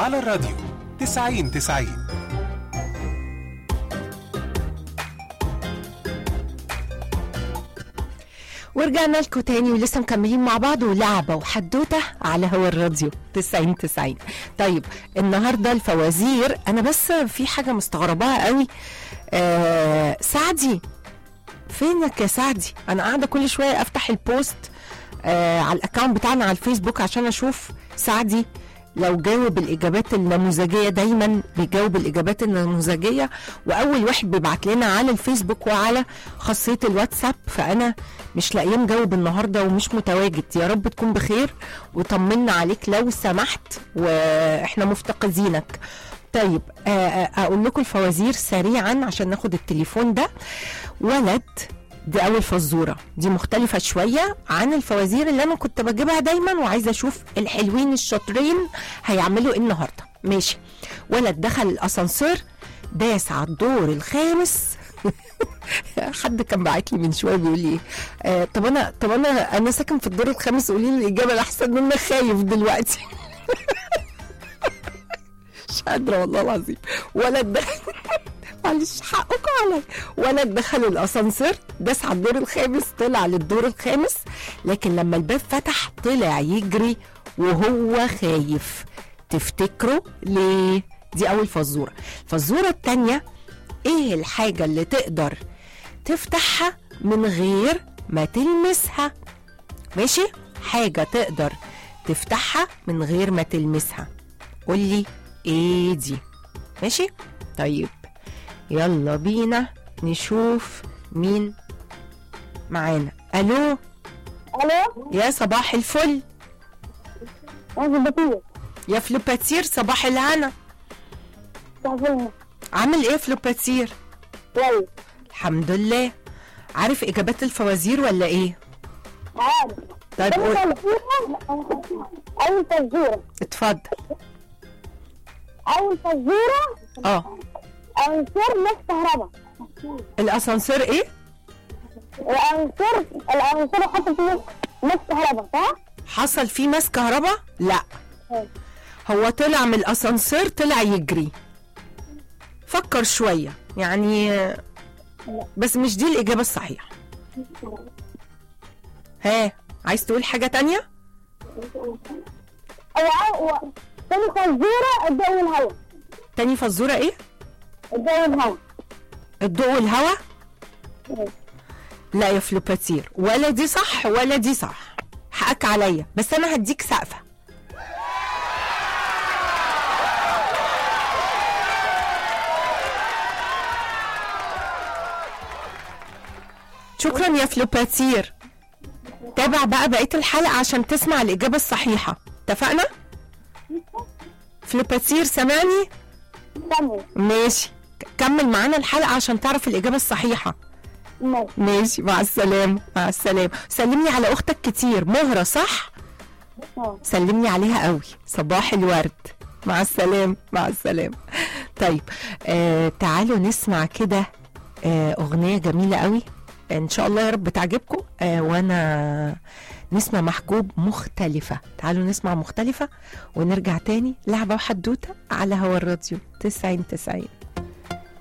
على الراديو 90 90 ورجعنا لكم تاني ولسه مكملين مع بعض ولعبة وحدوتة على هوا الراديو 90 90 طيب النهاردة الفوازير أنا بس في حاجة مستغرباها قوي آه سعدي فينك يا سعدي أنا قاعدة كل شوية أفتح البوست آه على الأكاونت بتاعنا على الفيسبوك عشان أشوف سعدي لو جاوب الإجابات النموذجية دايما بيجاوب الإجابات النموذجية وأول واحد بيبعت لنا على الفيسبوك وعلى خاصية الواتساب فأنا مش لاقيه مجاوب النهارده ومش متواجد يا رب تكون بخير وطمنا عليك لو سمحت واحنا مفتقدينك طيب آه، آه، اقول لكم الفوازير سريعا عشان ناخد التليفون ده ولد دي اول فزوره دي مختلفه شويه عن الفوازير اللي انا كنت بجيبها دايما وعايزه اشوف الحلوين الشاطرين هيعملوا ايه النهارده ماشي ولد دخل الاسانسير داس على الدور الخامس حد كان باعت لي من شويه بيقول لي آه طب انا طب انا انا ساكن في الدور الخامس قولي لي الاجابه الاحسن ان انا خايف دلوقتي مش قادره والله العظيم ولد دخل معلش حقكم عليا ولد دخل الاسانسير داس على الدور الخامس طلع للدور الخامس لكن لما الباب فتح طلع يجري وهو خايف تفتكروا ليه دي اول فزوره الفزوره الثانيه ايه الحاجه اللي تقدر تفتحها من غير ما تلمسها ماشي حاجه تقدر تفتحها من غير ما تلمسها قولي ايه دي ماشي طيب يلا بينا نشوف مين معانا الو الو يا صباح الفل انا بطيء يا فلوباتير صباح الهنا تعرفين عامل ايه فلوباتير كويس الحمد لله عارف اجابات الفوازير ولا ايه عارف طيب قول اول فزوره اتفضل اول فزوره اه انصار مس كهرباء الاسانسير ايه الانصار الانصار حط فيه مس كهرباء صح؟ حصل فيه ماس كهرباء لا أيوة. هو طلع من الاسانسير طلع يجري فكر شويه يعني بس مش دي الاجابه الصحيحه ها عايز تقول حاجه تانية هو هو تاني فزوره الضوء والهواء تاني فزوره ايه الضوء والهواء الضوء والهواء لا يا فلوباتير ولا دي صح ولا دي صح حقك عليا بس انا هديك سقفه شكرا يا فلوباتير تابع بقى بقيه الحلقه عشان تسمع الاجابه الصحيحه اتفقنا فلوباتير سامعني كمل ماشي ك- كمل معانا الحلقه عشان تعرف الاجابه الصحيحه ماشي ماشي مع السلامه مع السلامه سلمني على اختك كتير مهره صح آه. سلمني عليها قوي صباح الورد مع السلامه مع السلامه طيب آه تعالوا نسمع كده آه اغنيه جميله قوي ان شاء الله يا رب تعجبكم آه وانا نسمع محجوب مختلفة تعالوا نسمع مختلفة ونرجع تاني لعبة وحدوتة على هوا الراديو 90 90